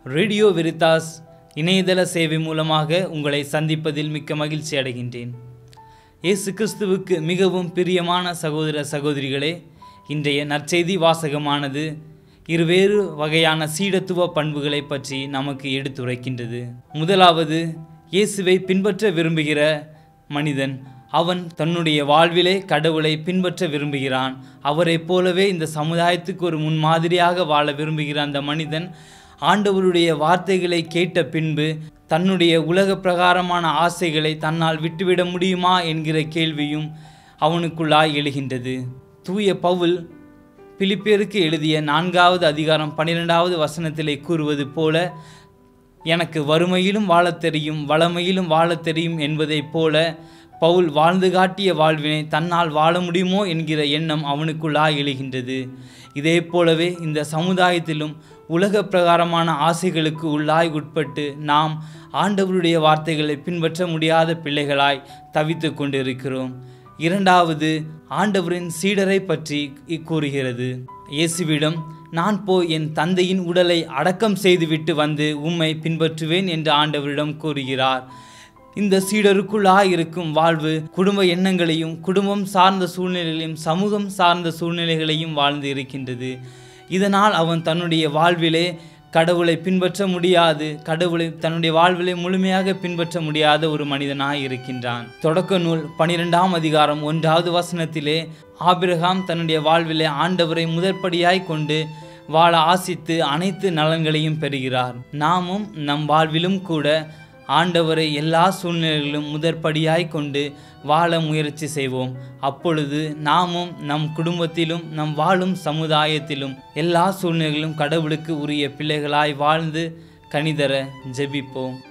radio Veritas இணையதள சேவை மூலமாக உங்களை சந்திப்பதில் மிக்க மகிழ்ச்சி அடைகின்றேன் இயேசு கிறிஸ்துவுக்கு மிகவும் பிரியமான சகோதர சகோதரிகளே இன்றைய நற்செய்தி வாசகமானது இருவேறு வகையான சீடத்துவ பண்புகளை பற்றி நமக்கு எடுத்துரைக்கின்றது முதலாவது இயேசுவை பின்பற்ற விரும்புகிற மனிதன் அவன் தன்னுடைய வாழ்விலே கடவுளை பின்பற்ற விரும்புகிறான் அவரைப் போலவே இந்த சமுதாயத்துக்கு ஒரு முன்மாதிரியாக வாழ விரும்புகிற அந்த மனிதன் ஆண்டவருடைய வார்த்தைகளை கேட்ட பின்பு தன்னுடைய உலக பிரகாரமான ஆசைகளை தன்னால் விட்டுவிட முடியுமா என்கிற கேள்வியும் அவனுக்குள்ளாய் எழுகின்றது தூய பவுல் பிலிப்பியருக்கு எழுதிய நான்காவது அதிகாரம் பன்னிரெண்டாவது வசனத்திலே கூறுவது போல எனக்கு வறுமையிலும் வாழத் தெரியும் வளமையிலும் வாழத் தெரியும் என்பதைப் போல பவுல் வாழ்ந்து காட்டிய வாழ்வினை தன்னால் வாழ முடியுமோ என்கிற எண்ணம் அவனுக்குள்ளாய் எழுகின்றது இதே போலவே இந்த சமுதாயத்திலும் உலக பிரகாரமான ஆசைகளுக்கு உள்ளாய் உட்பட்டு நாம் ஆண்டவருடைய வார்த்தைகளை பின்பற்ற முடியாத பிள்ளைகளாய் தவித்து கொண்டிருக்கிறோம் இரண்டாவது ஆண்டவரின் சீடரை பற்றி கூறுகிறது இயேசுவிடம் நான் போய் என் தந்தையின் உடலை அடக்கம் செய்துவிட்டு வந்து உம்மை பின்பற்றுவேன் என்று ஆண்டவரிடம் கூறுகிறார் இந்த சீடருக்குள்ளாய் இருக்கும் வாழ்வு குடும்ப எண்ணங்களையும் குடும்பம் சார்ந்த சூழ்நிலைகளையும் சமூகம் சார்ந்த சூழ்நிலைகளையும் வாழ்ந்து இருக்கின்றது இதனால் அவன் தன்னுடைய வாழ்விலே கடவுளை பின்பற்ற முடியாது கடவுளை தன்னுடைய வாழ்விலை முழுமையாக பின்பற்ற முடியாத ஒரு மனிதனாய் இருக்கின்றான் தொடக்க நூல் பனிரெண்டாம் அதிகாரம் ஒன்றாவது வசனத்திலே ஆபிரகாம் தன்னுடைய வாழ்விலே ஆண்டவரை முதற்படியாய் கொண்டு வாழ ஆசித்து அனைத்து நலன்களையும் பெறுகிறார் நாமும் நம் வாழ்விலும் கூட ஆண்டவரை எல்லா சூழ்நிலைகளிலும் முதற்படியாய் கொண்டு வாழ முயற்சி செய்வோம் அப்பொழுது நாமும் நம் குடும்பத்திலும் நம் வாழும் சமுதாயத்திலும் எல்லா சூழ்நிலைகளிலும் கடவுளுக்கு உரிய பிள்ளைகளாய் வாழ்ந்து கனிதர ஜெபிப்போம்